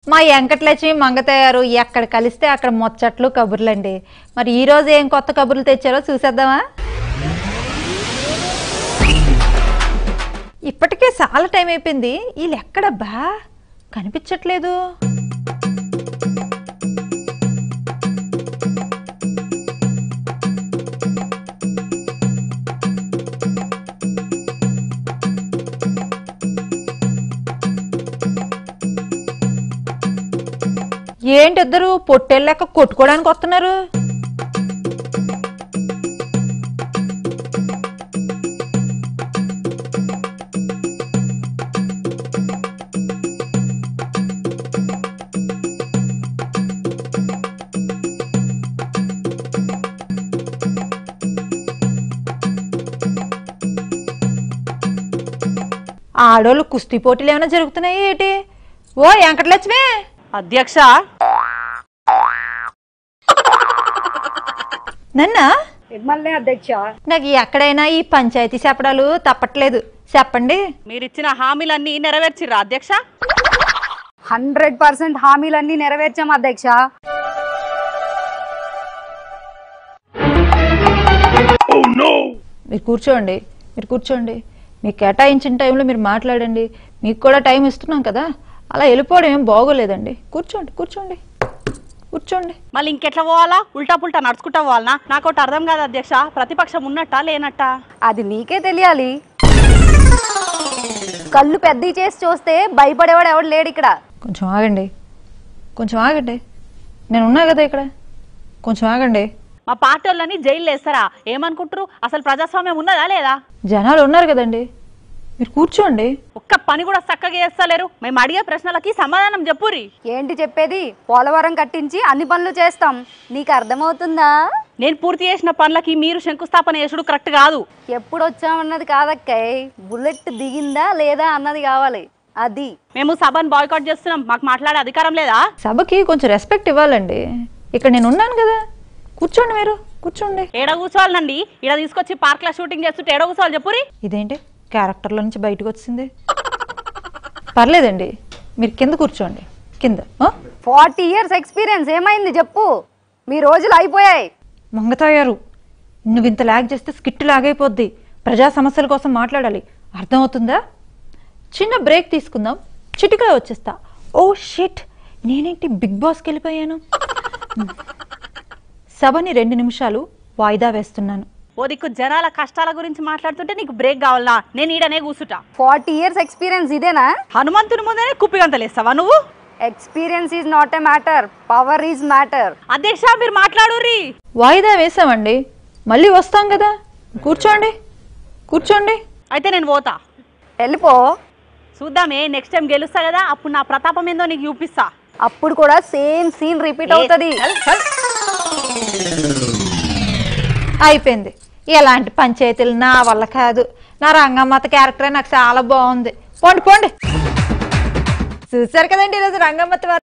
మా వెంకటలక్ష్మి మంగతయ్యారు ఎక్కడ కలిస్తే అక్కడ ముచ్చట్లు కబుర్లండి మరి ఈ రోజు ఏం కొత్త కబుర్లు తెచ్చారో చూసేద్దామా ఇప్పటికే చాలా టైం అయిపోయింది వీళ్ళు ఎక్కడబ్బా కనిపించట్లేదు ఏంటి ఇద్దరు పొట్టేళ్ళక కొట్టుకోవడానికి వస్తున్నారు ఆడోళ్ళు కుస్తీ పోటీలు ఏమైనా జరుగుతున్నాయి ఏంటి ఓ వెంకటలక్ష్మి అధ్యక్ష నన్నా మిమ్మల్ని అధ్యక్ష నాకు ఎక్కడైనా ఈ పంచాయతీ చెప్పడాలు తప్పట్లేదు చెప్పండి మీరిచ్చిన హామీలన్నీ నెరవేర్చిర్రా అధ్యక్ష హండ్రెడ్ పర్సెంట్ హామీలన్నీ నెరవేర్చాం అధ్యక్ష మీరు కూర్చోండి మీరు కూర్చోండి మీకు కేటాయించిన టైంలో మీరు మాట్లాడండి మీకు కూడా టైం ఇస్తున్నాం కదా అలా వెళ్ళిపోవడం ఏం బాగోలేదండి కూర్చోండి కూర్చోండి కూర్చోండి మళ్ళీ ఇంకెట్లా పోవాలా ఉల్టా పుల్టా నడుచుకుంటా పోవాలనా నాకు ఒకటి అర్థం కాదు అధ్యక్ష ప్రతిపక్షం ఉన్నట్టా లేనట్టా అది నీకే తెలియాలి కళ్ళు పెద్దవి చేసి చూస్తే భయపడేవాడు ఎవడు లేడు ఇక్కడ కొంచెం ఆగండి కొంచెం ఆగండి నేను ఉన్నా కదా ఇక్కడ కొంచెం ఆగండి మా పార్టీ వాళ్ళని జైలు వేస్తారా ఏమనుకుంటారు అసలు ప్రజాస్వామ్యం ఉన్నదా లేదా జనాలు ఉన్నారు కదండి మీరు కూర్చోండి ఒక్క పని కూడా చక్కగా చేస్తలేరు మేము అడిగే ప్రశ్నలకి సమాధానం చెప్పురి ఏంటి చెప్పేది పోలవరం కట్టించి అన్ని పనులు చేస్తాం నీకు అర్థమవుతుందా నేను పూర్తి చేసిన పనులకి మీరు శంకుస్థాపన చేసుడు కరెక్ట్ కాదు ఎప్పుడు వచ్చామన్నది కాదక్కయ్ బుల్లెట్ దిగిందా లేదా అన్నది కావాలి అది మేము సభను బాయ్కాట్ చేస్తున్నాం మాకు మాట్లాడే అధికారం లేదా సభకి కొంచెం రెస్పెక్ట్ ఇవ్వాలండి ఇక్కడ నేను ఉన్నాను కదా కూర్చోండి మీరు కూర్చోండి ఏడ కూర్చోవాలండి ఈడ తీసుకొచ్చి పార్క్ లో షూటింగ్ చేస్తుంటే ఏడ కూర్చోవాలి చెప్పురి ఇదేంటి క్యారెక్టర్లో నుంచి బయటకు వచ్చింది పర్లేదండి మీరు కింద కూర్చోండి కింద ఆ? ఫార్టీ ఇయర్స్ ఎక్స్పీరియన్స్ ఏమైంది చెప్పు మీ రోజులు అయిపోయాయి మంగతాయారు నువ్వు ఇంత లాగ్ చేస్తే స్కిట్ లాగైపోద్ది ప్రజా సమస్యల కోసం మాట్లాడాలి అర్థమవుతుందా చిన్న బ్రేక్ తీసుకుందాం చిటికలో వచ్చేస్తా ఓ షిట్ నేనేంటి బిగ్ బాస్కి వెళ్ళిపోయాను సభని రెండు నిమిషాలు వాయిదా వేస్తున్నాను ఓ దిక్కు జనాల కష్టాల గురించి మాట్లాడుతుంటే నీకు బ్రేక్ కావాలా నేను ఈడనే కూర్చుంటా ఫార్టీ ఇయర్స్ ఎక్స్పీరియన్స్ ఇదేనా హనుమంతుని ముందనే కుప్పిగంతలేస్తావా నువ్వు experience is not a matter power is matter అధ్యక్ష మీరు మాట్లాడుర్రి వాయిదా వేసామండి మళ్ళీ వస్తాం కదా కూర్చోండి కూర్చోండి అయితే నేను పోతా వెళ్ళిపో చూద్దామే నెక్స్ట్ టైం గెలుస్తా కదా అప్పుడు నా ప్రతాపం ఏందో నీకు చూపిస్తా అప్పుడు కూడా సేమ్ సీన్ రిపీట్ అవుతుంది చల్, చల్. అయిపోయింది ఇలాంటి పంచాయతీలు నా వల్ల కాదు నా రంగమ్మత క్యారెక్టర్ నాకు చాలా బాగుంది పోండి పోండి చూసారు కదండి ఈరోజు రంగమ్మత వారు